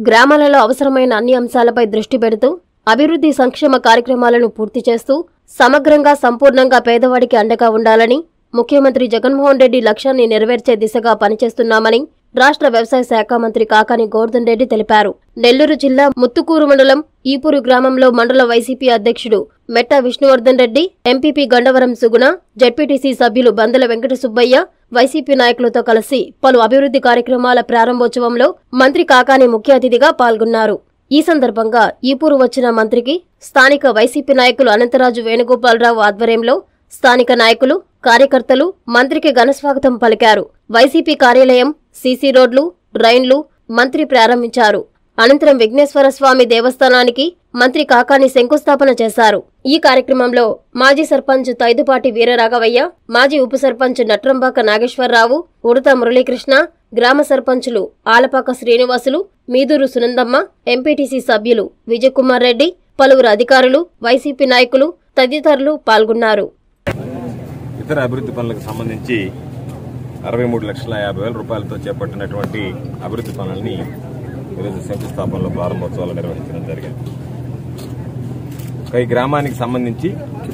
గ్రామాలలో అవసరమైన అన్ని అంశాలపై దృష్టి పెడుతూ అభివృద్ధి సంక్షేమ కార్యక్రమాలను పూర్తి చేస్తూ సమగ్రంగా సంపూర్ణంగా పేదవాడికి అండగా ఉండాలని ముఖ్యమంత్రి జగన్మోహన్ రెడ్డి లక్ష్యాన్ని నెరవేర్చే దిశగా పనిచేస్తున్నామని రాష్ట్ర వ్యవసాయ శాఖ మంత్రి కాకాని గోర్ధన్ రెడ్డి తెలిపారు నెల్లూరు జిల్లా ముత్తుకూరు మండలం ఈపూరు గ్రామంలో మండల వైసీపీ అధ్యక్షుడు మెట్ట విష్ణువర్ధన్ రెడ్డి ఎంపీపీ గండవరం సుగుణ జడ్పీటీసీ సభ్యులు బందల వెంకట సుబ్బయ్య వైసీపీ నాయకులతో కలిసి పలు అభివృద్ధి కార్యక్రమాల ప్రారంభోత్సవంలో మంత్రి కాకాని ముఖ్య అతిథిగా పాల్గొన్నారు ఈ సందర్భంగా ఈపూరు వచ్చిన మంత్రికి స్థానిక వైసీపీ నాయకులు అనంతరాజు వేణుగోపాలరావు ఆధ్వర్యంలో స్థానిక నాయకులు కార్యకర్తలు మంత్రికి ఘనస్వాగతం పలికారు వైసీపీ కార్యాలయం సీసీ రోడ్లు రైన్లు మంత్రి ప్రారంభించారు అనంతరం విఘ్నేశ్వర స్వామి దేవస్థానానికి మంత్రి కాకాని శంకుస్థాపన చేశారు ఈ కార్యక్రమంలో మాజీ సర్పంచ్ తైదుపాటి వీరరాఘవయ్య మాజీ ఉప సర్పంచ్ నట్రంబాక నాగేశ్వరరావు ఉడత మురళీకృష్ణ గ్రామ సర్పంచులు ఆలపాక శ్రీనివాసులు మీదూరు సునందమ్మ ఎంపీటీసీ సభ్యులు విజయకుమార్ రెడ్డి పలువురు అధికారులు వైసీపీ నాయకులు తదితరులు పాల్గొన్నారు ఇతర అభివృద్ధి పనులకు సంబంధించి అరవై మూడు లక్షల యాభై వేల రూపాయలతో చేపట్టినటువంటి అభివృద్ధి పనులని ఈరోజు శంకుస్థాపనలో ప్రారంభోత్సవాలు నిర్వహించడం జరిగింది ఇక ఈ గ్రామానికి సంబంధించి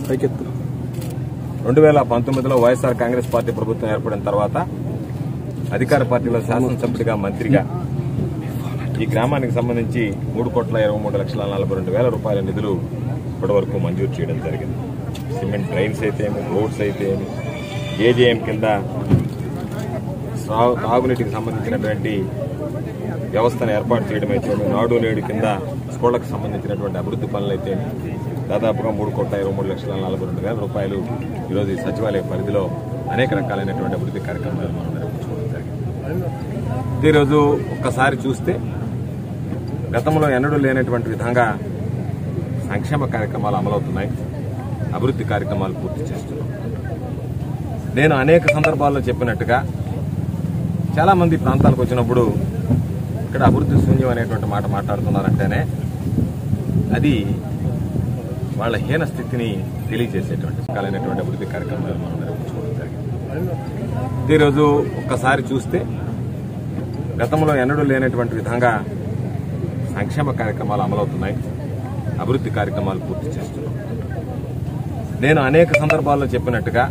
రెండు వేల పంతొమ్మిదిలో వైఎస్ఆర్ కాంగ్రెస్ పార్టీ ప్రభుత్వం ఏర్పడిన తర్వాత అధికార పార్టీలో శాసనసభ్యుడిగా మంత్రిగా ఈ గ్రామానికి సంబంధించి మూడు కోట్ల ఇరవై మూడు లక్షల నలభై రెండు వేల రూపాయల నిధులు ఇప్పటివరకు మంజూరు చేయడం జరిగింది సిమెంట్ డ్రైన్స్ అయితే ఏమి రోడ్స్ అయితే ఏమి ఏజేఎం కింద సాగు- తాగునీటికి సంబంధించినటువంటి వ్యవస్థను ఏర్పాటు చేయడం అయితే నాడు నేడు కింద స్కూళ్లకు సంబంధించినటువంటి అభివృద్ధి పనులు అయితే దాదాపుగా మూడు కోట్ల ఇరవై మూడు లక్షల నలభై రెండు వేల రూపాయలు ఈరోజు ఈ సచివాలయ పరిధిలో అనేక రకాలైనటువంటి అభివృద్ధి కార్యక్రమాలు మనం నిర్వహించుకోవడం జరిగింది ఈరోజు ఒక్కసారి చూస్తే గతంలో ఎన్నడూ లేనటువంటి విధంగా సంక్షేమ కార్యక్రమాలు అమలవుతున్నాయి అభివృద్ధి కార్యక్రమాలు పూర్తి చేస్తున్నాం నేను అనేక సందర్భాల్లో చెప్పినట్టుగా చాలా మంది ప్రాంతాలకు వచ్చినప్పుడు ఇక్కడ అభివృద్ధి శూన్యం అనేటువంటి మాట మాట్లాడుతున్నారంటేనే అది వాళ్ళ హీన స్థితిని తెలియజేసేటువంటి రకాలైనటువంటి అభివృద్ధి కార్యక్రమాలు మనం నిర్వహించుకోవడం జరిగింది ఈరోజు ఒక్కసారి చూస్తే గతంలో ఎన్నడూ లేనటువంటి విధంగా సంక్షేమ కార్యక్రమాలు అమలవుతున్నాయి అభివృద్ధి కార్యక్రమాలు పూర్తి చేస్తున్నాం నేను అనేక సందర్భాల్లో చెప్పినట్టుగా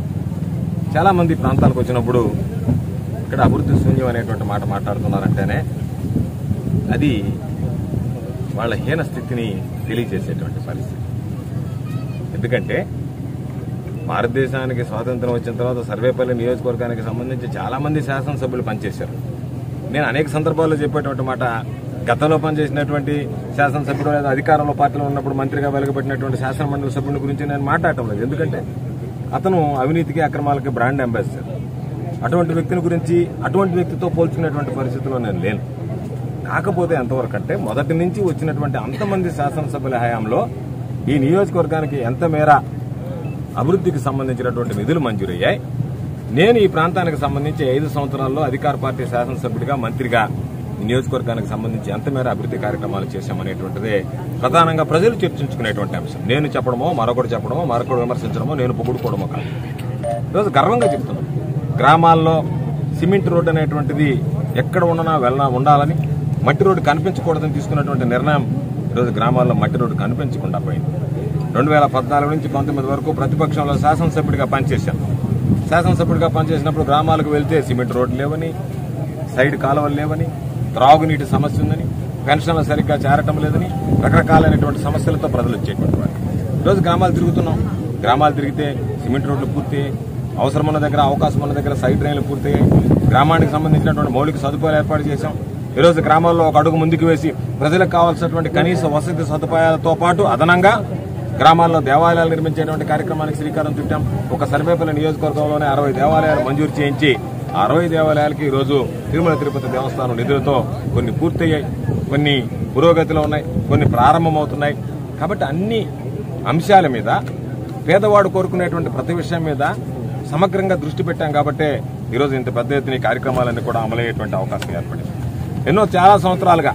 చాలా మంది ప్రాంతాలకు వచ్చినప్పుడు ఇక్కడ అభివృద్ధి శూన్యం అనేటువంటి మాట మాట్లాడుతున్నారంటేనే అది వాళ్ళ హీన స్థితిని తెలియజేసేటువంటి పరిస్థితి ఎందుకంటే భారతదేశానికి స్వాతంత్రం వచ్చిన తర్వాత సర్వేపల్లి నియోజకవర్గానికి సంబంధించి చాలా మంది శాసనసభ్యులు పనిచేశారు నేను అనేక సందర్భాల్లో చెప్పేటువంటి మాట గతంలో పనిచేసినటువంటి శాసనసభ్యుడు లేదా అధికారంలో పార్టీలో ఉన్నప్పుడు మంత్రిగా వెలగబెట్టినటువంటి శాసన మండలి సభ్యుని గురించి నేను మాట్లాడటం లేదు ఎందుకంటే అతను అవినీతికి అక్రమాలకి బ్రాండ్ అంబాసిడర్ అటువంటి వ్యక్తిని గురించి అటువంటి వ్యక్తితో పోల్చుకునేటువంటి పరిస్థితిలో నేను లేను కాకపోతే ఎంతవరకు అంటే మొదటి నుంచి వచ్చినటువంటి అంతమంది శాసనసభ్యుల హయాంలో ఈ నియోజకవర్గానికి ఎంత మేర అభివృద్ధికి సంబంధించినటువంటి నిధులు మంజూరయ్యాయి నేను ఈ ప్రాంతానికి సంబంధించి ఐదు సంవత్సరాల్లో అధికార పార్టీ శాసనసభ్యుడిగా మంత్రిగా ఈ నియోజకవర్గానికి సంబంధించి ఎంత మేర అభివృద్ధి కార్యక్రమాలు చేశామనేటువంటిదే ప్రధానంగా ప్రజలు చర్చించుకునేటువంటి అంశం నేను చెప్పడమో మరొకటి చెప్పడమో మరొకటి విమర్శించడమో నేను పొగుడుకోవడమో కాదు ఈరోజు గర్వంగా చెప్తున్నాను గ్రామాల్లో సిమెంట్ రోడ్డు అనేటువంటిది ఎక్కడ ఉండనా వెళ్ళనా ఉండాలని మట్టి రోడ్డు కనిపించకూడదని తీసుకున్నటువంటి నిర్ణయం ఈరోజు గ్రామాల్లో మట్టి రోడ్డు కనిపించకుండా పోయింది రెండు వేల పద్నాలుగు నుంచి పంతొమ్మిది వరకు ప్రతిపక్షంలో శాసనసభ్యుడిగా పనిచేశాను శాసనసభ్యుడిగా పనిచేసినప్పుడు గ్రామాలకు వెళ్తే సిమెంట్ రోడ్లు లేవని సైడ్ కాలువలు లేవని త్రాగునీటి సమస్య ఉందని పెన్షన్లు సరిగ్గా చేరటం లేదని రకరకాలైనటువంటి సమస్యలతో ప్రజలు వచ్చేటువంటి వారు ఈరోజు గ్రామాలు తిరుగుతున్నాం గ్రామాలు తిరిగితే సిమెంట్ రోడ్లు పూర్తి అవసరం ఉన్న దగ్గర అవకాశం ఉన్న దగ్గర సైడ్ డ్రైన్లు పూర్తయ్యాయి గ్రామానికి సంబంధించినటువంటి మౌలిక సదుపాయాలు ఏర్పాటు చేశాం ఈరోజు గ్రామాల్లో ఒక అడుగు ముందుకు వేసి ప్రజలకు కావాల్సినటువంటి కనీస వసతి సదుపాయాలతో పాటు అదనంగా గ్రామాల్లో దేవాలయాలు నిర్మించేటువంటి కార్యక్రమానికి శ్రీకారం చుట్టాం ఒక సర్వేపల్లి నియోజకవర్గంలోనే అరవై దేవాలయాలు మంజూరు చేయించి ఆ అరవై దేవాలయాలకి ఈరోజు తిరుమల తిరుపతి దేవస్థానం నిధులతో కొన్ని పూర్తయ్యాయి కొన్ని పురోగతిలో ఉన్నాయి కొన్ని ప్రారంభమవుతున్నాయి కాబట్టి అన్ని అంశాల మీద పేదవాడు కోరుకునేటువంటి ప్రతి విషయం మీద సమగ్రంగా దృష్టి పెట్టాం కాబట్టే ఈరోజు ఇంత పెద్ద ఎత్తున ఈ కార్యక్రమాలన్నీ కూడా అమలయ్యేటువంటి అవకాశం ఏర్పడింది ఎన్నో చాలా సంవత్సరాలుగా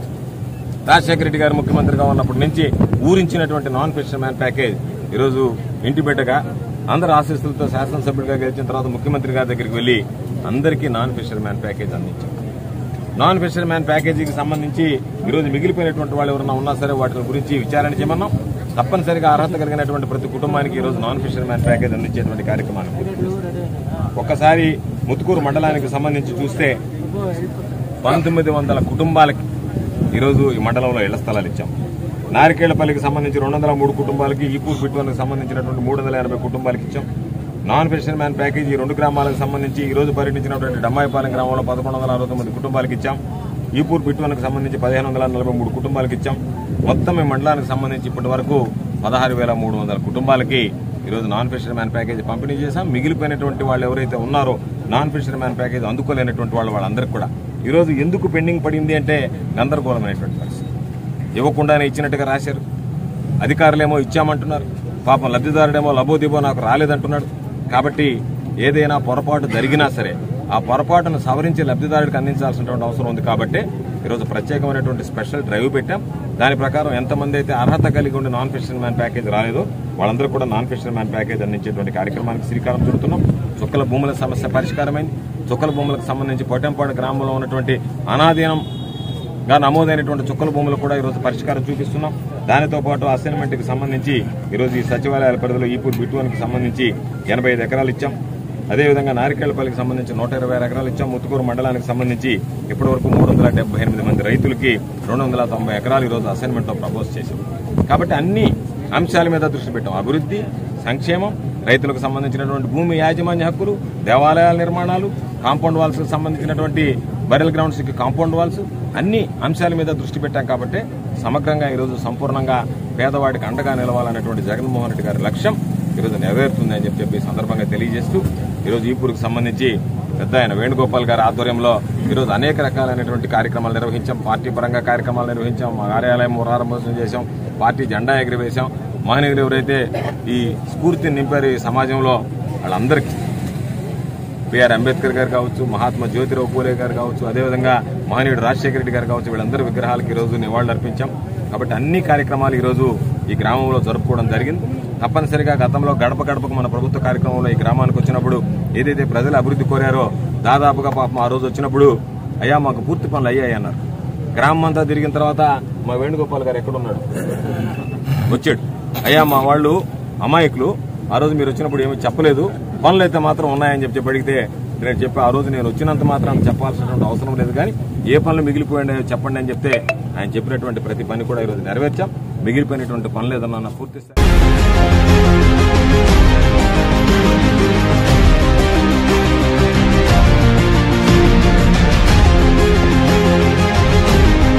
రాజశేఖర రెడ్డి గారు ముఖ్యమంత్రిగా ఉన్నప్పటి నుంచి ఊరించినటువంటి నాన్ ఫిషర్మ్యాన్ ప్యాకేజ్ ఈరోజు ఇంటి బిడ్డగా అందరు ఆశీస్సులతో శాసనసభ్యుడిగా గెలిచిన తర్వాత ముఖ్యమంత్రి గారి దగ్గరికి వెళ్లి అందరికీ నాన్ ఫిషర్మ్యాన్ ప్యాకేజ్ అందించాం నాన్ ఫిషర్ మ్యాన్ ప్యాకేజీకి సంబంధించి ఈరోజు మిగిలిపోయినటువంటి వాళ్ళు ఎవరైనా ఉన్నా సరే వాటి గురించి విచారణ చేయమన్నాం తప్పనిసరిగా అర్హత కలిగినటువంటి ప్రతి కుటుంబానికి ఈరోజు నాన్ ఫిషర్ మ్యాన్ ప్యాకేజ్ అందించేటువంటి కార్యక్రమాన్ని పూర్తి చేస్తాం. ఒక్కసారి ముత్తుకూరు మండలానికి సంబంధించి చూస్తే పంతొమ్మిది వందల కుటుంబాలకి ఈరోజు ఈ మండలంలో ఇళ్ల స్థలాలు ఇచ్చాం నారికేళ్లపల్లికి సంబంధించి రెండు వందల మూడు కుటుంబాలకి ఈపూర్ బిట్వన్కి సంబంధించినటువంటి మూడు వందల ఎనభై కుటుంబాలకి ఇచ్చాం నాన్ ఫిషర్ మ్యాన్ ప్యాకేజీ ఈ రెండు గ్రామాలకు సంబంధించి ఈ రోజు పర్యటించినటువంటి డమ్మాయిపాలెం గ్రామంలో పదకొండు వందల అరవై తొమ్మిది కుటుంబాలకు ఇచ్చాం ఈపూర్ బిట్వన్కి సంబంధించి పదిహేను వందల నలభై మూడు కుటుంబాలకు ఇచ్చాం మొత్తం ఈ మండలానికి సంబంధించి ఇప్పటి వరకు పదహారు వేల మూడు వందల కుటుంబాలకి ఈరోజు నాన్ ఫిషర్ మ్యాన్ ప్యాకేజీ పంపిణీ చేశాం మిగిలిపోయినటువంటి వాళ్ళు ఎవరైతే ఉన్నారో నాన్ ఫిషర్ మ్యాన్ ప్యాకేజీ అందుకోలేనటువంటి వాళ్ళు వాళ్ళందరికీ కూడా ఈరోజు ఎందుకు పెండింగ్ పడింది అంటే గందరగోళమైనటువంటి పరిస్థితి ఇవ్వకుండానే ఇచ్చినట్టుగా రాశారు అధికారులేమో ఇచ్చామంటున్నారు పాపం లబ్ధిదారుడేమో లబోదిబో నాకు రాలేదంటున్నాడు కాబట్టి ఏదైనా పొరపాటు జరిగినా సరే ఆ పొరపాటును సవరించి లబ్ధిదారుడికి అందించాల్సినటువంటి అవసరం ఉంది కాబట్టి ఈరోజు ప్రత్యేకమైనటువంటి స్పెషల్ డ్రైవ్ పెట్టాం దాని ప్రకారం ఎంతమంది అయితే అర్హత కలిగి ఉండి నాన్ ఫిషర్ మ్యాన్ ప్యాకేజ్ రాలేదో వాళ్ళందరూ కూడా నాన్ ఫిషర్ మ్యాన్ ప్యాకేజ్ అందించేటువంటి కార్యక్రమానికి శ్రీకారం చుడుతున్నాం చుక్కల భూముల సమస్య పరిష్కారమైంది చుక్కల భూములకు సంబంధించి పొటెంపాడు గ్రామంలో ఉన్నటువంటి అనాధీనం గా నమోదైనటువంటి చుక్కల భూములు కూడా ఈరోజు పరిష్కారం చూపిస్తున్నాం దానితో పాటు అసైన్మెంట్ కి సంబంధించి ఈరోజు ఈ సచివాలయాల పరిధిలో ఈపూర్ బిట్టువన్కి సంబంధించి ఎనభై ఐదు ఎకరాలు ఇచ్చాం అదేవిధంగా నారికేళ్లపల్లికి సంబంధించి నూట ఇరవై ఆరు ఎకరాలు ఇచ్చాం ముత్తుకూరు మండలానికి సంబంధించి ఇప్పటి వరకు మూడు వందల డెబ్బై ఎనిమిది మంది రైతులకి రెండు వందల తొంభై ఎకరాలు ఈరోజు అసైన్మెంట్ లో ప్రపోజ్ చేశాం కాబట్టి అన్ని అంశాల మీద దృష్టి పెట్టాం అభివృద్ధి సంక్షేమం రైతులకు సంబంధించినటువంటి భూమి యాజమాన్య హక్కులు దేవాలయాల నిర్మాణాలు కాంపౌండ్ వాల్స్ కు సంబంధించినటువంటి బరెల్ గ్రౌండ్స్ కి కాంపౌండ్ వాల్స్ అన్ని అంశాల మీద దృష్టి పెట్టాం కాబట్టి సమగ్రంగా ఈరోజు సంపూర్ణంగా పేదవాడికి అండగా నిలవాలనేటువంటి జగన్మోహన్ రెడ్డి గారి లక్ష్యం ఈరోజు నెరవేరుతుంది అని చెప్పి చెప్పి ఈ సందర్భంగా తెలియజేస్తూ ఈరోజు ఈపూర్కి సంబంధించి పెద్ద ఆయన వేణుగోపాల్ గారి ఆధ్వర్యంలో ఈరోజు అనేక రకాలైనటువంటి కార్యక్రమాలు నిర్వహించాం పార్టీ పరంగా కార్యక్రమాలు నిర్వహించాం మా కార్యాలయం ప్రారంభోత్సవం చేశాం పార్టీ జెండా ఎగిరివేశాం మహనీయులు ఎవరైతే ఈ స్ఫూర్తిని నింపారు ఈ సమాజంలో వాళ్ళందరికీ బిఆర్ అంబేద్కర్ గారు కావచ్చు మహాత్మా జ్యోతిరావు పూలే గారు కావచ్చు అదేవిధంగా మహనీయుడు రాజశేఖర రెడ్డి గారు కావచ్చు వీళ్ళందరి విగ్రహాలకు ఈ రోజు నివాళులు అర్పించాం కాబట్టి అన్ని కార్యక్రమాలు ఈ రోజు ఈ గ్రామంలో జరుపుకోవడం జరిగింది తప్పనిసరిగా గతంలో గడప గడపకు మన ప్రభుత్వ కార్యక్రమంలో ఈ గ్రామానికి వచ్చినప్పుడు ఏదైతే ప్రజలు అభివృద్ధి కోరారో దాదాపుగా పాపం ఆ రోజు వచ్చినప్పుడు అయ్యా మాకు పూర్తి పనులు అయ్యాయి అన్నారు గ్రామం అంతా తిరిగిన తర్వాత మా వేణుగోపాల్ గారు ఎక్కడున్నాడు వచ్చాడు అయ్యా మా వాళ్ళు అమాయకులు ఆ రోజు మీరు వచ్చినప్పుడు ఏమీ చెప్పలేదు పనులు అయితే మాత్రం ఉన్నాయని చెప్పి చెప్పి అడిగితే నేను చెప్పి ఆ రోజు నేను వచ్చినంత మాత్రం చెప్పాల్సినటువంటి అవసరం లేదు కానీ ఏ పనులు మిగిలిపోయాయో చెప్పండి అని చెప్తే ఆయన చెప్పినటువంటి ప్రతి పని కూడా ఈరోజు నెరవేర్చాం మిగిలిపోయినటువంటి పనులు ఏదన్నా పూర్తి స్థాయి